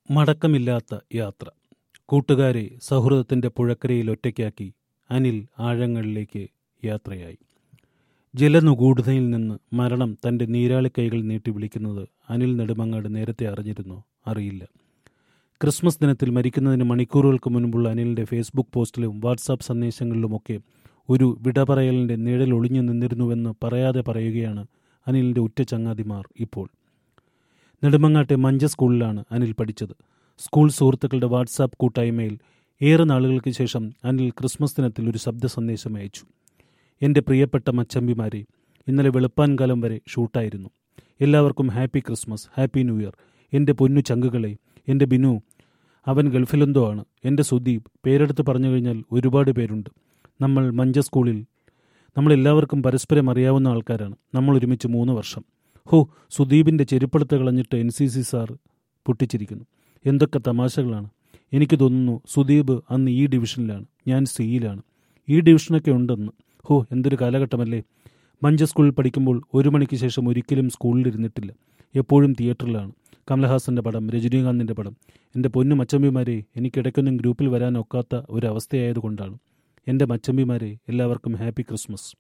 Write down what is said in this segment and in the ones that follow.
മടക്കമില്ലാത്ത യാത്ര കൂട്ടുകാരെ സൗഹൃദത്തിന്റെ പുഴക്കരയിൽ ഒറ്റയ്ക്കാക്കി അനിൽ ആഴങ്ങളിലേക്ക് യാത്രയായി ജലനുഗൂഢതയിൽ നിന്ന് മരണം തന്റെ നീരാളി കൈകൾ നീട്ടി വിളിക്കുന്നത് അനിൽ നെടുമങ്ങാട് നേരത്തെ അറിഞ്ഞിരുന്നോ അറിയില്ല ക്രിസ്മസ് ദിനത്തിൽ മരിക്കുന്നതിന് മണിക്കൂറുകൾക്ക് മുൻപുള്ള അനിലിന്റെ ഫേസ്ബുക്ക് പോസ്റ്റിലും വാട്സാപ്പ് സന്ദേശങ്ങളിലുമൊക്കെ ഒരു വിട പറയലിന്റെ നിഴൽ ഒളിഞ്ഞു നിന്നിരുന്നുവെന്ന് പറയാതെ പറയുകയാണ് അനിലിന്റെ ഉറ്റ ചങ്ങാതിമാർ ഇപ്പോൾ നെടുമങ്ങാട്ടെ മഞ്ച സ്കൂളിലാണ് അനിൽ പഠിച്ചത് സ്കൂൾ സുഹൃത്തുക്കളുടെ വാട്സാപ്പ് കൂട്ടായ്മയിൽ ഏറെ നാളുകൾക്ക് ശേഷം അനിൽ ക്രിസ്മസ് ദിനത്തിൽ ഒരു ശബ്ദ സന്ദേശം അയച്ചു എൻ്റെ പ്രിയപ്പെട്ട മച്ചമ്പിമാരെ ഇന്നലെ വെളുപ്പാൻ കാലം വരെ ഷൂട്ടായിരുന്നു എല്ലാവർക്കും happy Christmas happy new year എൻ്റെ പൊന്നു ചങ്കുകളെ എൻ്റെ ബിനു അവൻ ഗൾഫിലെന്തോ ആണ് എൻ്റെ സുദീപ് പേരെടുത്ത് പറഞ്ഞു കഴിഞ്ഞാൽ ഒരുപാട് പേരുണ്ട് നമ്മൾ മഞ്ച സ്കൂളിൽ നമ്മളെല്ലാവർക്കും പരസ്പരം അറിയാവുന്ന ആൾക്കാരാണ് നമ്മൾ ഒരുമിച്ച് മൂന്ന് വർഷം ഹോ സുദീപിൻ്റെ ചെരുപ്പെടുത്ത് കളഞ്ഞിട്ട് എൻ സി സി സാർ പൊട്ടിച്ചിരിക്കുന്നു എന്തൊക്കെ തമാശകളാണ് എനിക്ക് തോന്നുന്നു സുദീപ് അന്ന് ഈ ഡിവിഷനിലാണ് ഞാൻ സിയിലാണ് ഈ ഡിവിഷനൊക്കെ ഉണ്ടെന്ന് ഹോ എന്തൊരു കാലഘട്ടമല്ലേ മഞ്ച സ്കൂളിൽ പഠിക്കുമ്പോൾ ഒരു മണിക്ക് ശേഷം ഒരിക്കലും സ്കൂളിലിരുന്നിട്ടില്ല എപ്പോഴും തിയേറ്ററിലാണ് കമലഹാസന്റെ പടം രജനീകാന്തിന്റെ പടം എൻ്റെ പൊന്നു മച്ചമ്പിമാരെ എനിക്കിടയ്ക്കൊന്നും ഗ്രൂപ്പിൽ വരാൻ ഒക്കാത്ത ഒരവസ്ഥയായതുകൊണ്ടാണ് എൻ്റെ മച്ചമ്പിമാരെ എല്ലാവർക്കും ഹാപ്പി ക്രിസ്മസ്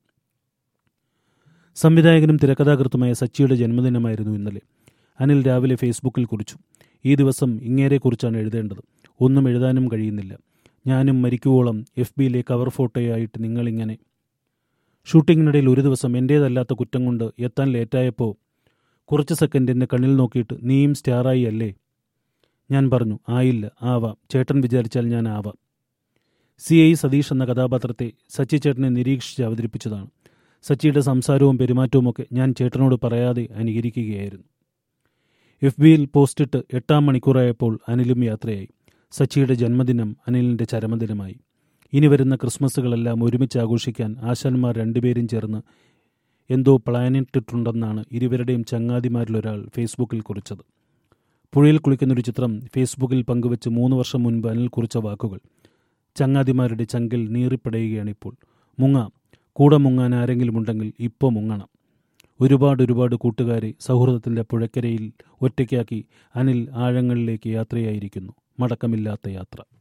സംവിധായകനും തിരക്കഥാകൃത്തുമായ സച്ചിയുടെ ജന്മദിനമായിരുന്നു ഇന്നലെ അനിൽ രാവിലെ ഫേസ്ബുക്കിൽ കുറിച്ചു ഈ ദിവസം ഇങ്ങേരെക്കുറിച്ചാണ് എഴുതേണ്ടത് ഒന്നും എഴുതാനും കഴിയുന്നില്ല ഞാനും മരിക്കുവോളം എഫ് ബിയിലെ കവർ ഫോട്ടോയായിട്ട് നിങ്ങളിങ്ങനെ ഷൂട്ടിങ്ങിനിടയിൽ ഒരു ദിവസം എൻ്റേതല്ലാത്ത കുറ്റം കൊണ്ട് എത്താൻ ലേറ്റായപ്പോൾ കുറച്ച് സെക്കൻഡ് എന്നെ കണ്ണിൽ നോക്കിയിട്ട് നീയും സ്റ്റാറായി അല്ലേ ഞാൻ പറഞ്ഞു ആയില്ല ആവാം ചേട്ടൻ വിചാരിച്ചാൽ ഞാൻ ആവാം സി ഐ സതീഷ് എന്ന കഥാപാത്രത്തെ സച്ചി ചേട്ടനെ നിരീക്ഷിച്ച് അവതരിപ്പിച്ചതാണ് സച്ചിയുടെ സംസാരവും പെരുമാറ്റവുമൊക്കെ ഞാൻ ചേട്ടനോട് പറയാതെ അനുകരിക്കുകയായിരുന്നു എഫ് ബിയിൽ പോസ്റ്റിട്ട് എട്ടാം മണിക്കൂറായപ്പോൾ അനിലും യാത്രയായി സച്ചിയുടെ ജന്മദിനം അനിലിന്റെ ചരമദിനമായി ഇനി വരുന്ന ക്രിസ്മസുകളെല്ലാം ഒരുമിച്ച് ആഘോഷിക്കാൻ ആശാന്മാർ രണ്ടുപേരും ചേർന്ന് എന്തോ പ്ലാനിട്ടിട്ടുണ്ടെന്നാണ് ഇരുവരുടെയും ചങ്ങാതിമാരിലൊരാൾ ഫേസ്ബുക്കിൽ കുറിച്ചത് പുഴയിൽ കുളിക്കുന്നൊരു ചിത്രം ഫേസ്ബുക്കിൽ പങ്കുവച്ച് മൂന്ന് വർഷം മുൻപ് അനിൽ കുറിച്ച വാക്കുകൾ ചങ്ങാതിമാരുടെ ചങ്കിൽ നീറിപ്പടയുകയാണിപ്പോൾ മുങ്ങാം കൂടെ മുങ്ങാൻ ആരെങ്കിലും ഉണ്ടെങ്കിൽ ഇപ്പോൾ മുങ്ങണം ഒരുപാട് ഒരുപാട് കൂട്ടുകാരെ സൗഹൃദത്തിൻ്റെ പുഴക്കരയിൽ ഒറ്റയ്ക്കാക്കി അനിൽ ആഴങ്ങളിലേക്ക് യാത്രയായിരിക്കുന്നു മടക്കമില്ലാത്ത യാത്ര